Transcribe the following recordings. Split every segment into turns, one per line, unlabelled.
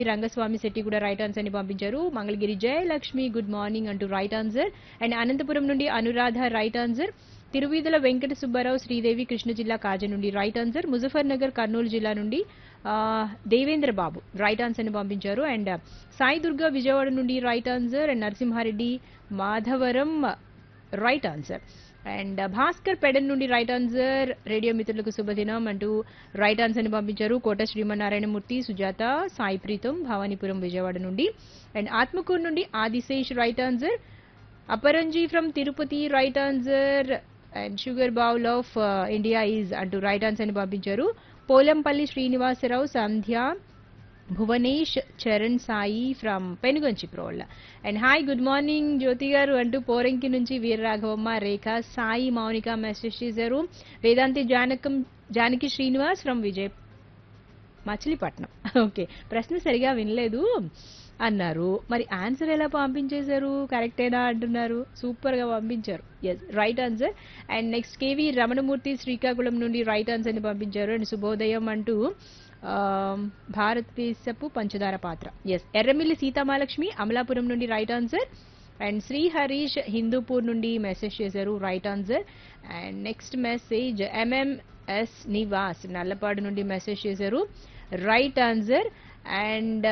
రంగస్వామి శెట్టి కూడా right answer ని పంపించారు మంగళగిరి జయలక్ష్మి గుడ్ మార్నింగ్ అంటూ రైట్ ఆన్సర్ అండ్ అనంతపురం నుండి అనురాధ రైట్ ఆన్సర్ తిరువీధుల వెంకట సుబ్బారావు శ్రీదేవి కృష్ణ జిల్లా కాజ నుండి రైట్ ఆన్సర్ ముజఫర్ నగర్ కర్నూలు జిల్లా నుండి ఆ, దేవేంద్ర బాబు రైట్ ఆన్సర్ ని పంపించారు అండ్ సాయి దుర్గా విజయవాడ నుండి right answer and Narasimha Reddy Madhavaram right answer and Bhaskar Pedana నుండి రైట్ ఆన్సర్ రేడియో మిత్రులకు శుభదినం అంటూ రైట్ ఆన్సర్ ని పంపించారు కోట శ్రీమన్నారాయణమూర్తి సుజాత సాయి ప్రీతం భవానీపురం విజయవాడ నుండి అండ్ ఆత్మకూరు నుండి Adisesh right answer Aparanji from Tirupati right answer and sugar bowl of India is అంటూ రైట్ ఆన్సర్ ని పంపించారు Polampalli Srinivasa Rao Sandhya Bhuvanesh Charan Sai from Penuganchi Prolla and hi good morning Jyothi garu అంటూ పోరంకి నుంచి వీరరాఘవమ్మ రేఖ సాయి మౌనిక మెసేజ్ చేశారు వేదాంతి జానకం జానకి శ్రీనివాస్ ఫ్రమ్ విజయ్ మచిలీపట్నం ఓకే ప్రశ్న సరిగా వినలేదు అన్నారు మరి ఆన్సర్ ఎలా పంపించేశారు కరెక్టేనా అంటున్నారు సూపర్ గా పంపించారు yes right answer and next KV Ramanamurthy Srikakulam నుండి రైట్ ఆన్సర్ ని పంపించారు అండ్ శుభోదయం అంటూ ఆ, భారతదేశపు పంచదార పాత్ర ఎస్ ఎర్రమిల్లి సీతామాలక్ష్మి అమలాపురం నుండి right answer and Sri Harish Hindupur నుండి మెసేజ్ చేశారు right answer and next message MMS Nivas Nallapadu నుండి మెసేజ్ చేశారు రైట్ ఆన్సర్ అండ్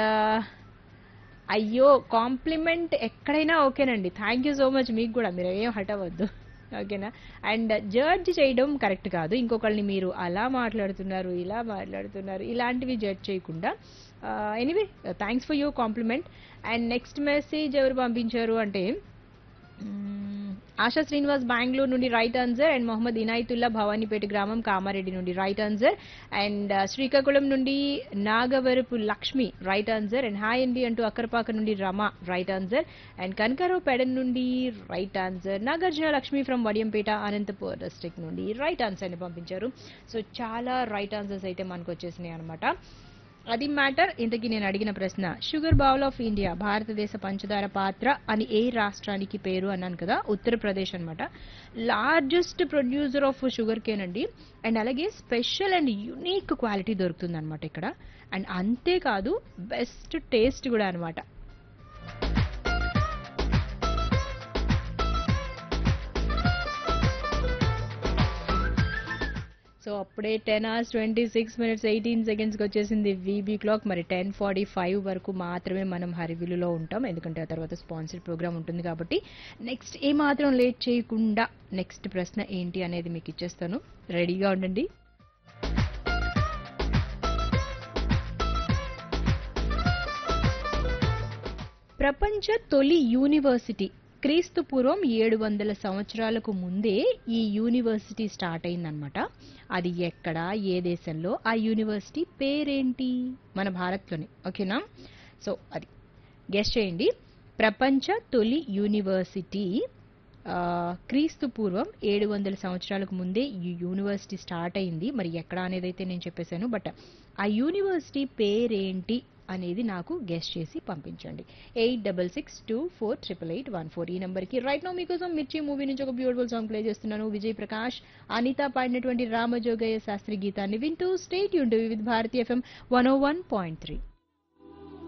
అయ్యో కాంప్లిమెంట్ ఎక్కడైనా ఓకేనండి థ్యాంక్ యూ సో మచ్ మీకు కూడా మీరు ఏం హట్ అవ్వద్దు ఓకేనా అండ్ జడ్జ్ చేయడం కరెక్ట్ కాదు ఇంకొకళ్ళని మీరు అలా మాట్లాడుతున్నారు ఇలా మాట్లాడుతున్నారు ఇలాంటివి జడ్జ్ చేయకుండా anyway thanks for your compliment and next message ఎవరు పంపించారు అంటే మ్మ్, ఆశా శ్రీనివాస్ బెంగళూరు నుండి right answer and Mohammed Inayatullah Bhavanipeta గ్రామం కామారెడ్డి నుండి రైట్ ఆన్సర్ అండ్ శ్రీకాకుళం నుండి Nagavarapu Lakshmi right answer and hi అండి అంటూ అక్కరపాక నుండి Rama right answer and Kanakarao Pedana నుండి right answer Nagarjuna Lakshmi from Vadiyampeta Anantapur district నుండి రైట్ ఆన్సర్ ని పంపించారు సో చాలా రైట్ ఆన్సర్స్ అయితే మనకు వచ్చేసినాయి అనమాట అది మ్యాటర్ ఇంతకీ నేను అడిగిన ప్రశ్న షుగర్ బౌల్ ఆఫ్ ఇండియా భారతదేశ పంచదార పాత్ర అని ఏ రాష్ట్రానికి పేరు అన్నాను కదా ఉత్తరప్రదేశ్ అన్నమాట largest producer of sugarcane అండి అండ్ అలాగే స్పెషల్ అండ్ యునీక్ క్వాలిటీ దొరుకుతుంది అనమాట ఇక్కడ అండ్ అంతేకాదు బెస్ట్ టేస్ట్ కూడా అనమాట సో అప్పుడే ten hours twenty six minutes eighteen సెకండ్స్కి వచ్చేసింది వీబీ క్లాక్ మరి టెన్ ఫార్టీ ఫైవ్ వరకు మాత్రమే మనం హరివిలులో ఉంటాం ఎందుకంటే ఆ తర్వాత స్పాన్సర్ ప్రోగ్రామ్ ఉంటుంది కాబట్టి నెక్స్ట్ ఏ మాత్రం లేట్ చేయకుండా నెక్స్ట్ ప్రశ్న ఏంటి అనేది మీకు ఇచ్చేస్తాను రెడీగా ఉండండి ప్రపంచ తొలి యూనివర్సిటీ క్రీస్తు పూర్వం ఏడు వందల సంవత్సరాలకు ముందే ఈ యూనివర్సిటీ స్టార్ట్ అయిందనమాట అది ఎక్కడ ఏ దేశంలో ఆ యూనివర్సిటీ పేరేంటి మన భారత్లోనే ఓకేనా సో అది గెస్ట్ చేయండి ప్రపంచ తొలి యూనివర్సిటీ ఆ, క్రీస్తు పూర్వం ఏడు వందల సంవత్సరాలకు ముందే ఈ యూనివర్సిటీ స్టార్ట్ అయింది మరి ఎక్కడ అనేది అయితే నేను చెప్పేశాను బట్ ఆ యూనివర్సిటీ పేరేంటి అనేది నాకు గెస్ట్ చేసి పంపించండి eight double six two four triple eight one four ఈ నెంబర్కి రైట్ నో మీకోసం మిర్చి మూవీ నుంచి ఒక బ్యూటిఫుల్ సాంగ్ ప్లే చేస్తున్నాను విజయ్ ప్రకాష్ అనిత పాడినటువంటి రామజోగయ్య శాస్త్రి గీతాన్ని వింటూ స్టేట్ యూన్ with Bharati FM one O one point three